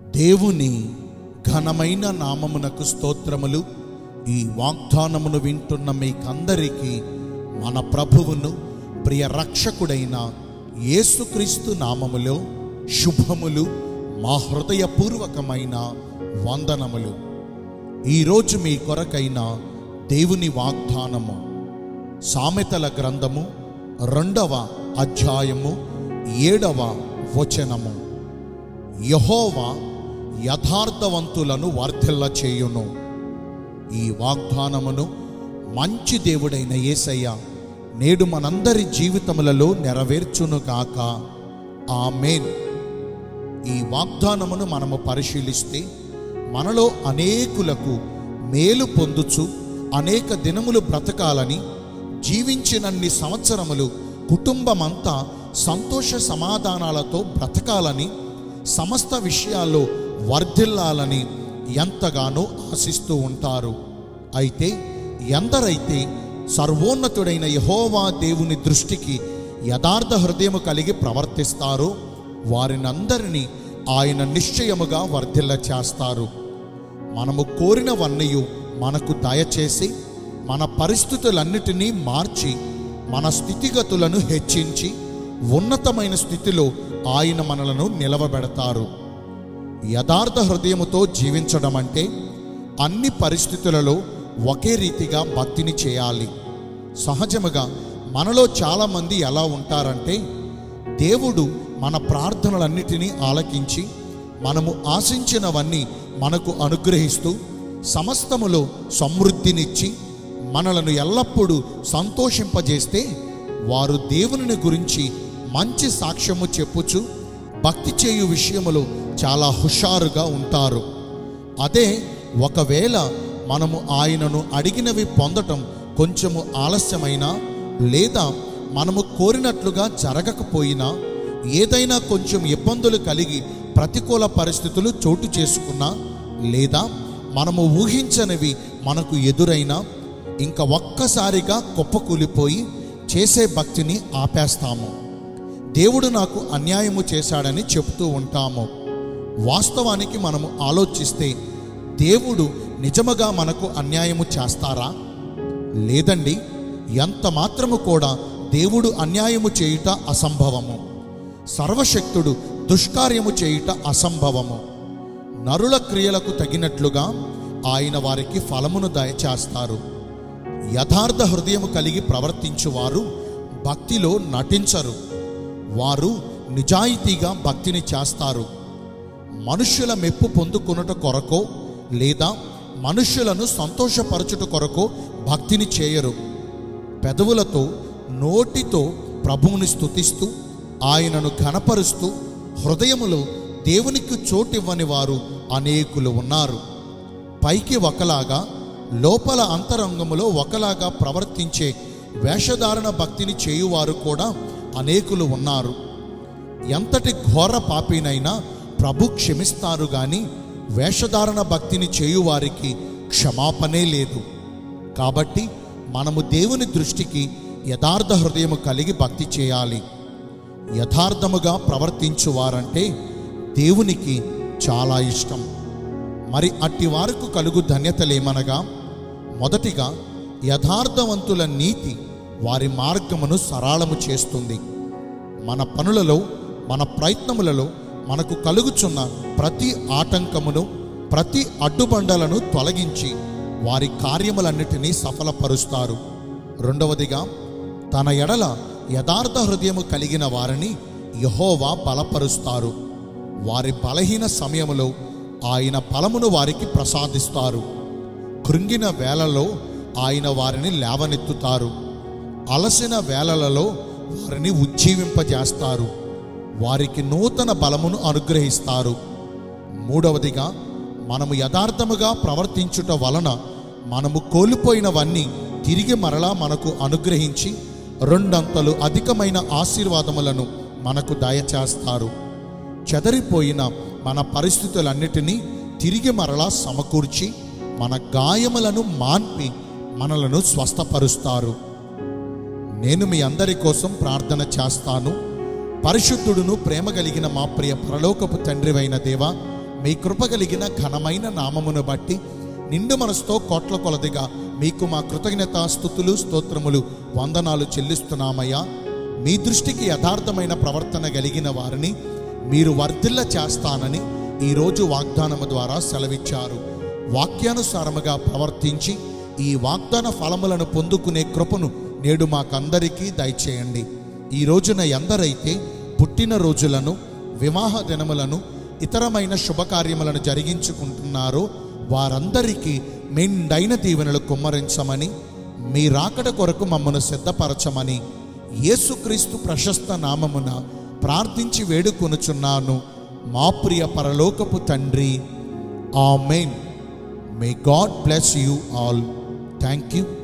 దేవుని ఘనమైన నామమునకు స్తోత్రములు ఈ వాగ్దానమును వింటున్న మీకందరికీ మన ప్రభువును ప్రియ రక్షకుడైన యేసుక్రీస్తు నామములో శుభములు మా హృదయపూర్వకమైన వందనములు ఈరోజు మీ కొరకైన దేవుని వాగ్దానము సామెతల గ్రంథము రెండవ అధ్యాయము ఏడవ వచనము యహోవా యథార్థవంతులను వర్ధిల్ల చేయును ఈ వాగ్దానమును మంచి దేవుడైన యేసయ్య నేడు మనందరి జీవితములలో నెరవేర్చునుగాక ఆమేన్ ఈ వాగ్దానమును మనము పరిశీలిస్తే మనలో అనేకులకు మేలు పొందుచు అనేక దినములు బ్రతకాలని జీవించినన్ని సంవత్సరములు కుటుంబమంతా సంతోష సమాధానాలతో బ్రతకాలని సమస్త విషయాల్లో వర్ధిల్లాలని ఎంతగానో ఆశిస్తూ ఉంటారు అయితే ఎందరైతే సర్వోన్నతుడైన యహోవా దేవుని దృష్టికి యథార్థ హృదయము కలిగి ప్రవర్తిస్తారో వారినందరినీ ఆయన నిశ్చయముగా వర్ధిల్ల చేస్తారు మనము కోరినవన్నయు మనకు దయచేసి మన పరిస్థితులన్నిటినీ మార్చి మన స్థితిగతులను హెచ్చించి ఉన్నతమైన స్థితిలో ఆయన మనలను నిలవబెడతారు యథార్థ హృదయముతో జీవించడం అంటే అన్ని పరిస్థితులలో ఒకే రీతిగా భక్తిని చేయాలి సహజముగా మనలో చాలామంది ఎలా ఉంటారంటే దేవుడు మన ప్రార్థనలన్నిటినీ ఆలకించి మనము ఆశించినవన్నీ మనకు అనుగ్రహిస్తూ సమస్తములో సమృద్ధినిచ్చి మనలను ఎల్లప్పుడూ సంతోషింపజేస్తే వారు దేవుని గురించి మంచి సాక్ష్యము చెప్పుచు భక్తి చేయు విషయములో చాలా హుషారుగా ఉంటారు అదే ఒకవేళ మనము ఆయనను అడిగినవి పొందటం కొంచెము ఆలస్యమైనా లేదా మనము కోరినట్లుగా జరగకపోయినా ఏదైనా కొంచెం ఇబ్బందులు కలిగి ప్రతికూల పరిస్థితులు చోటు చేసుకున్నా లేదా మనము ఊహించనివి మనకు ఎదురైనా ఇంకా ఒక్కసారిగా కుప్పకూలిపోయి చేసే భక్తిని ఆపేస్తాము దేవుడు నాకు అన్యాయము చేశాడని చెప్తూ ఉంటాము వాస్తవానికి మనము ఆలోచిస్తే దేవుడు నిజముగా మనకు అన్యాయము చేస్తారా లేదండి ఎంత మాత్రము కూడా దేవుడు అన్యాయము చేయుట అసంభవము సర్వశక్తుడు దుష్కార్యము చేయుట అసంభవము నరుల క్రియలకు తగినట్లుగా ఆయన వారికి ఫలమును దయచేస్తారు యథార్థ హృదయము కలిగి ప్రవర్తించువారు భక్తిలో నటించరు వారు నిజాయితీగా భక్తిని చేస్తారు మనుష్యుల మెప్పు పొందుకొనుట కొరకో లేదా మనుష్యులను సంతోషపరచుట కొరకో భక్తిని చేయరు పెదవులతో నోటితో ప్రభువుని స్తుతిస్తూ ఆయనను ఘనపరుస్తూ హృదయములో దేవునికి చోటివ్వని వారు అనేకులు ఉన్నారు పైకి ఒకలాగా లోపల అంతరంగములో ఒకలాగా ప్రవర్తించే వేషధారణ భక్తిని చేయువారు కూడా అనేకులు ఉన్నారు ఎంతటి ఘోర పాపినైనా ప్రభు క్షమిస్తారు గాని వేషధారణ భక్తిని చేయువారికి క్షమాపణే లేదు కాబట్టి మనము దేవుని దృష్టికి యథార్థ హృదయము కలిగి భక్తి చేయాలి యథార్థముగా ప్రవర్తించువారంటే దేవునికి చాలా ఇష్టం మరి అట్టి వారికి కలుగు ధన్యతలేమనగా మొదటిగా యథార్థవంతుల నీతి వారి మార్గమును సరళము చేస్తుంది మన పనులలో మన ప్రయత్నములలో మనకు కలుగుచున్న ప్రతి ఆటంకమును ప్రతి అడ్డుబండలను తొలగించి వారి కార్యములన్నిటినీ సఫలపరుస్తారు రెండవదిగా తన ఎడల యథార్థ హృదయము కలిగిన వారిని యహోవా బలపరుస్తారు వారి బలహీన సమయములో ఆయన బలమును వారికి ప్రసాదిస్తారు కృంగిన వేళలో ఆయన వారిని లేవనెత్తుతారు అలసిన వేళలలో వారిని ఉజ్జీవింపజేస్తారు వారికి నూతన బలమును అనుగ్రహిస్తారు మూడవదిగా మనము యథార్థముగా ప్రవర్తించుట వలన మనము కోల్పోయినవన్నీ తిరిగి మరలా మనకు అనుగ్రహించి రెండంతలు అధికమైన ఆశీర్వాదములను మనకు దయచేస్తారు చెదరిపోయిన మన పరిస్థితులన్నిటినీ తిరిగి మరలా సమకూర్చి మన గాయములను మాన్పి మనలను స్వస్థపరుస్తారు నేను మీ అందరి కోసం ప్రార్థన చేస్తాను పరిశుద్ధుడును ప్రేమ కలిగిన మా ప్రియ పరలోకపు తండ్రివైన దేవ మీ కృప కలిగిన ఘనమైన నామమును బట్టి నిండు మనసుతో కోట్ల కొలదిగా మీకు మా కృతజ్ఞత స్థుతులు స్తోత్రములు వందనాలు చెల్లిస్తున్నామయ్యా మీ దృష్టికి యథార్థమైన ప్రవర్తన కలిగిన వారిని మీరు వర్ధిల్ల చేస్తానని ఈరోజు వాగ్దానము ద్వారా సెలవిచ్చారు వాక్యానుసారముగా ప్రవర్తించి ఈ వాగ్దాన ఫలములను పొందుకునే కృపను నేడు మాకందరికీ దయచేయండి ఈ రోజున ఎందరైతే పుట్టిన రోజులను వివాహ దినములను ఇతరమైన శుభకార్యములను జరిగించుకుంటున్నారో వారందరికీ మెండైన దీవెనలు కుమ్మరించమని మీ రాకడ కొరకు మమ్మను సిద్ధపరచమని యేసుక్రీస్తు ప్రశస్త నామమున ప్రార్థించి వేడుకొనుచున్నాను మా ప్రియ పరలోకపు తండ్రి amen may God bless you all thank you